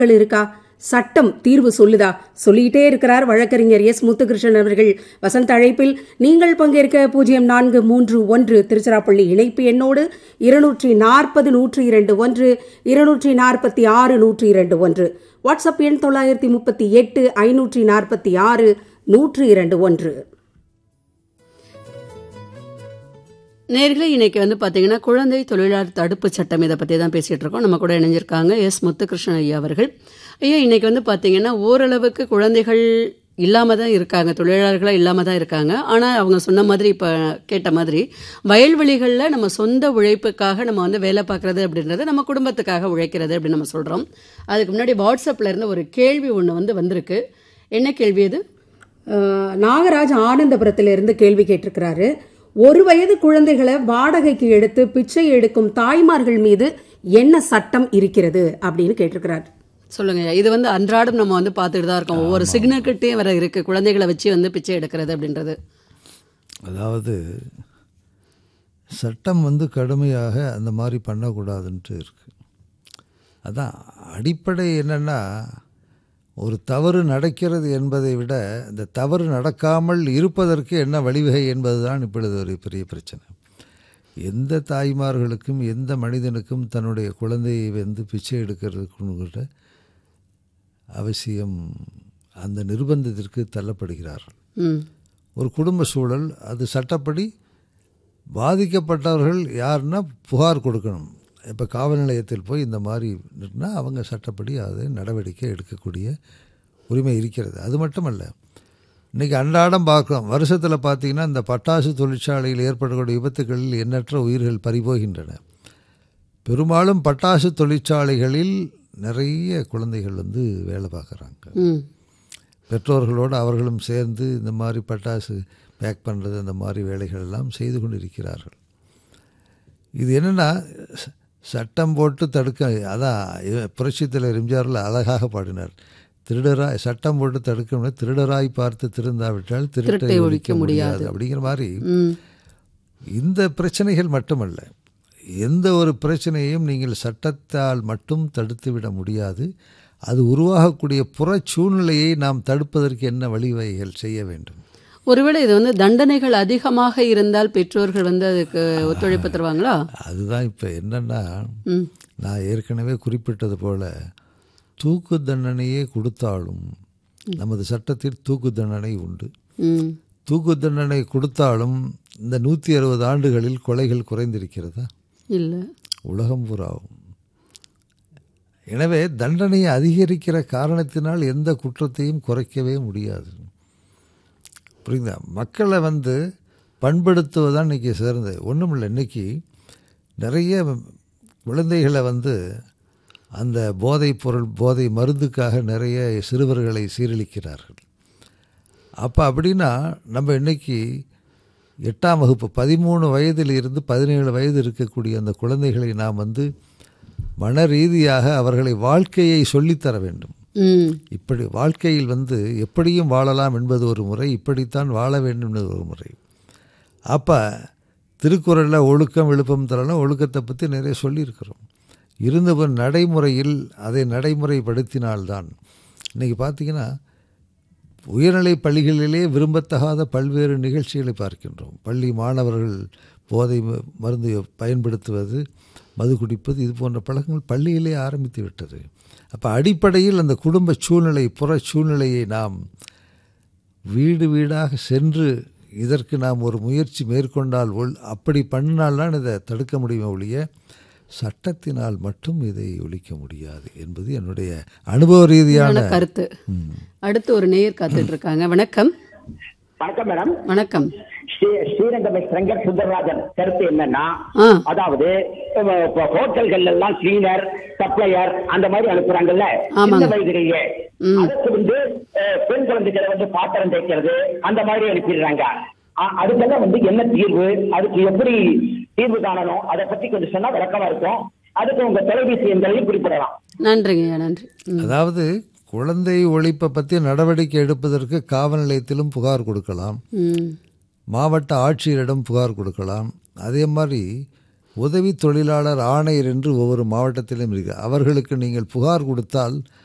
கள் இருக்கா சட்டம் தீர்வு சொல்லுதா சொல்லிட்டே இருக்கிறார் வழக்கறிஞர் எஸ் முத்துகிருஷ்ணன் அவர்கள் வசந்த அழைப்பில் நீங்கள் பங்கேற்க பூஜ்ஜியம் நான்கு மூன்று ஒன்று திருச்சிராப்பள்ளி இணைப்பு எண்ணோடு இருநூற்றி நாற்பது நூற்றி இரண்டு ஒன்று இருநூற்றி நாற்பத்தி ஆறு நூற்றி இரண்டு ஒன்று வாட்ஸ்அப் எண் தொள்ளாயிரத்தி முப்பத்தி எட்டு ஐநூற்றி நாற்பத்தி ஆறு நூற்றி இரண்டு ஒன்று நேர்களே இன்னைக்கு வந்து பார்த்தீங்கன்னா குழந்தை தொழிலாளர் தடுப்பு சட்டம் இதை பற்றி தான் பேசிகிட்டு இருக்கோம் நம்ம கூட இணைஞ்சிருக்காங்க எஸ் முத்துகிருஷ்ணன் ஐயா அவர்கள் ஐயா இன்னைக்கு வந்து பார்த்தீங்கன்னா ஓரளவுக்கு குழந்தைகள் இல்லாமல் தான் இருக்காங்க தொழிலாளர்களாக இல்லாமல் தான் இருக்காங்க ஆனால் அவங்க சொன்ன மாதிரி இப்போ கேட்ட மாதிரி வயல்வெளிகளில் நம்ம சொந்த உழைப்புக்காக நம்ம வந்து வேலை பார்க்குறது அப்படின்றது நம்ம குடும்பத்துக்காக உழைக்கிறது அப்படின்னு நம்ம சொல்கிறோம் அதுக்கு முன்னாடி வாட்ஸ்அப்பில் இருந்து ஒரு கேள்வி ஒன்று வந்து வந்திருக்கு என்ன கேள்வி அது அஹ், நாகராஜ் ஆனந்தபுரத்திலிருந்து கேள்வி கேட்டிருக்கிறாரு ஒரு வயது குழந்தைகளை வாடகைக்கு எடுத்து பிச்சை எடுக்கும் தாய்மார்கள் மீது என்ன சட்டம் இருக்கிறது அப்படின்னு கேட்டிருக்கிறார் சொல்லுங்க ஐயா. இது வந்து அன்றாடம் நம்ம வந்து பார்த்துட்டு தான் இருக்கோம் ஒவ்வொரு சிக்னல்கிட்டையும் வர இருக்கு குழந்தைகளை வச்சு வந்து பிச்சை எடுக்கிறது அப்படின்றது அதாவது சட்டம் வந்து கடுமையாக அந்த மாதிரி பண்ணக்கூடாதுன்ட்டு இருக்கு அதான் அடிப்படை என்னன்னா ஒரு தவறு நடக்கிறது என்பதை விட இந்த தவறு நடக்காமல் இருப்பதற்கு என்ன வழிவகை என்பதுதான் இப்பொழுது ஒரு பெரிய பிரச்சனை எந்த தாய்மார்களுக்கும் எந்த மனிதனுக்கும் தன்னுடைய குழந்தையை வந்து பிச்சை எடுக்கிறதுக்கு கூட அவசியம் அந்த நிர்பந்தத்திற்கு தள்ளப்படுகிறார்கள் ம் ஒரு குடும்ப சூழல் அது சட்டப்படி பாதிக்கப்பட்டவர்கள் யாருன்னா புகார் கொடுக்கணும் இப்போ காவல் நிலையத்தில் போய் இந்த மாதிரி நின்னா அவங்க சட்டப்படி அதை நடவடிக்கை எடுக்கக்கூடிய உரிமை இருக்கிறது அது மட்டுமல்ல இன்றைக்கி அன்றாடம் பார்க்குறோம் வருஷத்தில் பார்த்தீங்கன்னா இந்த பட்டாசு தொழிற்சாலையில் ஏற்படக்கூடிய விபத்துகளில் எண்ணற்ற உயிர்கள் பறிபோகின்றன பெரும்பாலும் பட்டாசு தொழிற்சாலைகளில் நிறைய குழந்தைகள் வந்து வேலை பார்க்குறாங்க ம் பெற்றோர்களோடு அவர்களும் சேர்ந்து இந்த மாதிரி பட்டாசு பேக் பண்ணுறது அந்த மாதிரி வேலைகள் எல்லாம் செய்து கொண்டு இருக்கிறார்கள் இது என்னென்னா ச- சட்டம் போட்டு தடுக்க அதான் இவ- புரட்சித் தலைவர் எம்ஜிஆரில் அழகாக பாடினார் திருடராய் சட்டம் போட்டு தடுக்கணும் திருடராய் பார்த்து திருந்தாவிட்டால் திருட்டை ஒழிக்க முடியாது அப்படிங்கிற மாதிரி ம் இந்த பிரச்சனைகள் மட்டுமல்ல எந்த ஒரு பிரச்சனையையும் நீங்கள் சட்டத்தால் மட்டும் தடுத்துவிட முடியாது அது உருவாகக்கூடிய புற சூழ்நிலையை நாம் தடுப்பதற்கு என்ன வழிவகைகள் செய்ய வேண்டும் ஒருவேளை இது வந்து தண்டனைகள் அதிகமாக இருந்தால் பெற்றோர்கள் வந்து அதுக்கு ஒத்துழைப்பு தருவாங்களா அதுதான் இப்போ என்னன்னா ம் நான் ஏற்கனவே குறிப்பிட்டது போல தூக்கு தண்டனையே கொடுத்தாலும் நமது சட்டத்தில் தூக்கு தண்டனை உண்டு ம் தூக்கு தண்டனை கொடுத்தாலும் இந்த நூற்றி அறுபது ஆண்டுகளில் கொலைகள் குறைந்திருக்கிறதா இல்லை உலகம் பூராவும் எனவே தண்டனையை அதிகரிக்கிற காரணத்தினால் எந்த குற்றத்தையும் குறைக்கவே முடியாது புரியுதா மக்களை வந்து பண்படுத்துவதுதான் இன்றைக்கி சிறந்தது ஒன்றும் இல்லை இன்றைக்கி நிறைய குழந்தைகளை வந்து அந்த போதைப் பொருள் போதை மருந்துக்காக நிறைய சிறுவர்களை சீரழிக்கிறார்கள் அப்போ அப்படின்னா நம்ம இன்னைக்கு எட்டாம் வகுப்பு பதிமூணு வயதில் இருந்து பதினேழு வயது இருக்கக்கூடிய அந்த குழந்தைகளை நாம் வந்து மன ரீதியாக அவர்களை வாழ்க்கையை சொல்லித்தர வேண்டும் ம் இப்படி வாழ்க்கையில் வந்து எப்படியும் வாழலாம் என்பது ஒரு முறை இப்படித்தான் வாழ வேண்டும் என்பது ஒரு முறை அப்போ திருக்குறளில் ஒழுக்கம் விழுப்பம் தரலாம் ஒழுக்கத்தை பற்றி நிறைய சொல்லியிருக்கிறோம் இருந்தவன் நடைமுறையில் அதை நடைமுறைப்படுத்தினால்தான் இன்றைக்கி பார்த்தீங்கன்னா உயர்நிலை பள்ளிகளிலே விரும்பத்தகாத பல்வேறு நிகழ்ச்சிகளை பார்க்கின்றோம் பள்ளி மாணவர்கள் போதை ம- மருந்து பயன்படுத்துவது மது குடிப்பது இது போன்ற பழக்கங்கள் பள்ளியிலே ஆரம்பித்து விட்டது அப்போ அடிப்படையில் அந்த குடும்ப சூழ்நிலை புற சூழ்நிலையை நாம் வீடு வீடாக சென்று இதற்கு நாம் ஒரு முயற்சி மேற்கொண்டால் ஒல் அப்படி பண்ணினால்தான் இதை தடுக்க முடியுமே ஒழிய சட்டத்தினால் மட்டும் இதை ஒழிக்க முடியாது என்பது என்னுடைய அனுபவ ரீதியான நல்ல கருத்து அடுத்து ஒரு நேயர் காத்துட்டு இருக்காங்க வணக்கம் வணக்கம் மேடம் வணக்கம் ஸ்ரீ- ஸ்ரீரங்கம் சங்கர் சுந்தரராஜன் கருத்து என்னன்னா ஆ அதாவது இப்ப- இப்ப ஹோட்டல்கள் எல்லாம் கிளீனர் சப்ளையர் அந்த மாதிரி அனுப்புறாங்கல்ல ஆமாங்க. சின்ன வயதிலேயே அதுக்கு வந்து அஹ், பெண் குழந்தைகளை வந்து பாத்திரம் தேய்க்கிறது அந்த மாதிரி அனுப்பிடுறாங்க அ- அதுக்கெல்லாம் வந்து என்ன தீர்வு அதுக்கு எப்படி தீர்வு காணணும் அதை பத்தி கொஞ்சம் சொன்னா விளக்கமா இருக்கும் அதுக்கு உங்க தொலைபேசி எண்களையும் குறிப்பிடலாம் நன்றிங்கய்யா நன்றி ம் அதாவது குழந்தை ஒழிப்பை பற்றி நடவடிக்கை எடுப்பதற்கு காவல் நிலையத்திலும் புகார் கொடுக்கலாம் ம் மாவட்ட ஆட்சியரிடம் புகார் கொடுக்கலாம் அதே மாதிரி உதவி தொழிலாளர் ஆணையர் என்று ஒவ்வொரு மாவட்டத்திலும் இருக்கு அவர்களுக்கு நீங்கள் புகார் கொடுத்தால்